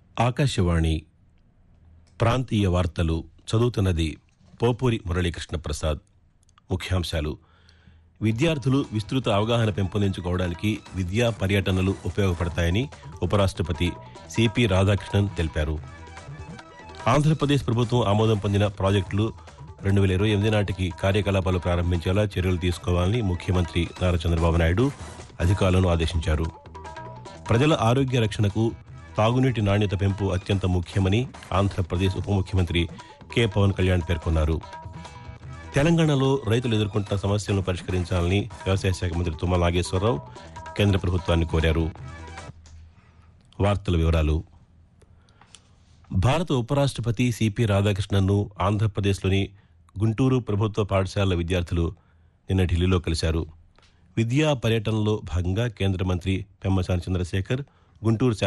ఆకాశవాణి ప్రాంతీయ వార్తలు చదువుతున్నది పోపూరి మురళీకృష్ణ ప్రసాద్ ముఖ్యాంశాలు విద్యార్థులు విస్తృత అవగాహన పెంపొందించుకోవడానికి విద్యా పర్యటనలు ఉపయోగపడతాయని ఉపరాష్ట్రపతి సిపి రాధాకృష్ణన్ తెలిపారు ఆంధ్రప్రదేశ్ ప్రభుత్వం ఆమోదం పొందిన ప్రాజెక్టులు రెండు వేల ఇరవై ఎనిమిది నాటికి కార్యకలాపాలు ప్రారంభించేలా చర్యలు తీసుకోవాలని ముఖ్యమంత్రి నారా చంద్రబాబు నాయుడు అధికారులను ఆదేశించారు ప్రజల ఆరోగ్య రక్షణకు తాగునీటి నాణ్యత పెంపు అత్యంత ముఖ్యమని ఆంధ్రప్రదేశ్ ఉప ముఖ్యమంత్రి కె పవన్ కళ్యాణ్ పేర్కొన్నారు తెలంగాణలో రైతులు ఎదుర్కొంటున్న సమస్యలను పరిష్కరించాలని వ్యవసాయ శాఖ మంత్రి తుమ్మల నాగేశ్వరరావు కేంద్ర ప్రభుత్వాన్ని కోరారు వార్తల వివరాలు భారత ఉపరాష్ట్రపతి సిపి రాధాకృష్ణన్ను ఆంధ్రప్రదేశ్లోని గుంటూరు ప్రభుత్వ పాఠశాలల విద్యార్థులు నిన్న ఢిల్లీలో కలిశారు విద్యా పర్యటనలో భాగంగా కేంద్ర మంత్రి పెమ్మసాని చంద్రశేఖర్ గుంటూరు